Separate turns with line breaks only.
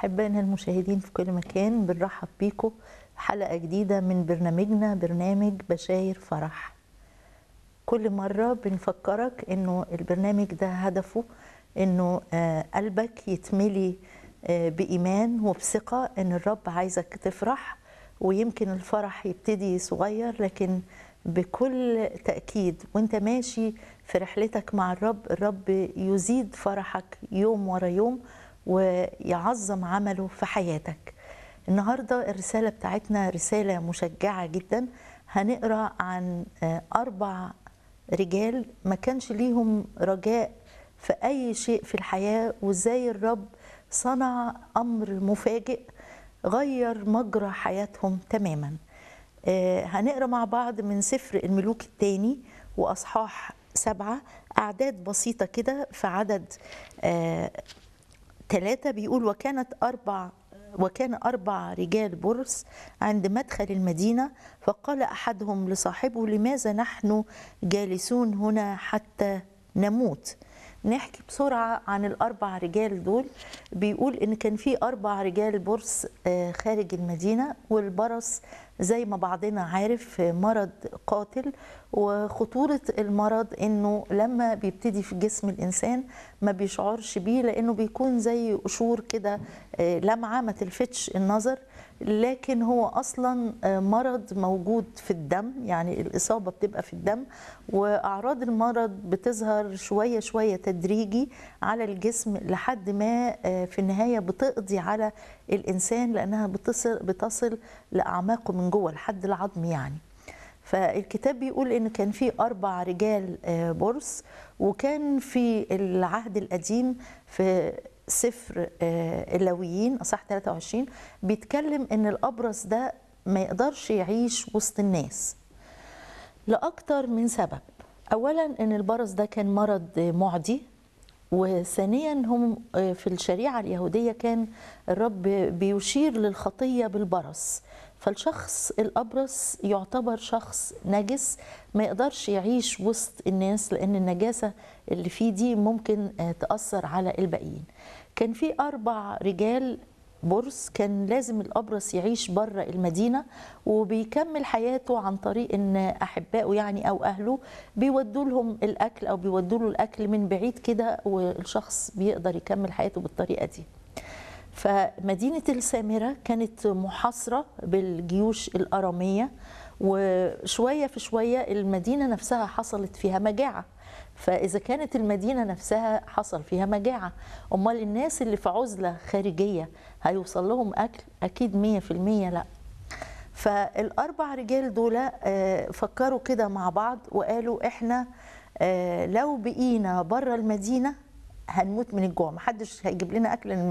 أحبائنا المشاهدين في كل مكان بنرحب بيكم حلقة جديدة من برنامجنا برنامج بشاير فرح كل مرة بنفكرك إنه البرنامج ده هدفه إنه آه، قلبك يتملي آه، بإيمان وبثقة إن الرب عايزك تفرح ويمكن الفرح يبتدي صغير لكن بكل تأكيد وانت ماشي في رحلتك مع الرب الرب يزيد فرحك يوم ورا يوم ويعظم عمله في حياتك النهاردة الرسالة بتاعتنا رسالة مشجعة جدا هنقرأ عن آه، أربع رجال ما كانش ليهم رجاء في أي شيء في الحياة وإزاي الرب صنع أمر مفاجئ غير مجرى حياتهم تماما آه، هنقرا مع بعض من سفر الملوك الثاني واصحاح سبعه اعداد بسيطه كده في عدد آه، ثلاثة بيقول وكانت أربع وكان أربع رجال برص عند مدخل المدينة فقال أحدهم لصاحبه لماذا نحن جالسون هنا حتى نموت نحكي بسرعة عن الأربع رجال دول بيقول إن كان في أربع رجال برص آه، خارج المدينة والبرص زي ما بعضنا عارف آه، مرض قاتل وخطورة المرض إنه لما بيبتدي في جسم الإنسان ما بيشعرش بيه لأنه بيكون زي قشور كده آه، لمعة ما تلفتش النظر لكن هو اصلا آه، مرض موجود في الدم يعني الاصابه بتبقى في الدم واعراض المرض بتظهر شويه شويه تدريجي على الجسم لحد ما آه، في النهايه بتقضي على الانسان لانها بتصل بتصل لاعماقه من جوه لحد العظم يعني فالكتاب بيقول ان كان في اربع رجال آه، برص وكان في العهد القديم في سفر آه، اللاويين اصح 23 بيتكلم ان الابرص ده ما يقدرش يعيش وسط الناس لاكتر من سبب اولا ان البرص ده كان مرض معدي وثانيا هم في الشريعه اليهوديه كان الرب بيشير للخطيه بالبرص فالشخص الابرص يعتبر شخص نجس ما يقدرش يعيش وسط الناس لان النجاسه اللي فيه دي ممكن آه، تاثر على الباقيين كان في اربع رجال برص كان لازم الابرص يعيش بره المدينه وبيكمل حياته عن طريق ان احبائه يعني او اهله بيودوا لهم الاكل او بيودوا له الاكل من بعيد كده والشخص بيقدر يكمل حياته بالطريقه دي فمدينة السامرة كانت محاصرة بالجيوش الأرامية وشوية في شوية المدينة نفسها حصلت فيها مجاعة فإذا كانت المدينة نفسها حصل فيها مجاعة أمال الناس اللي في عزلة خارجية هيوصل لهم أكل أكيد مية في المية لأ فالأربع رجال دول آه، فكروا كده مع بعض وقالوا إحنا آه، لو بقينا بره المدينة هنموت من الجوع محدش هيجيب لنا أكل لأن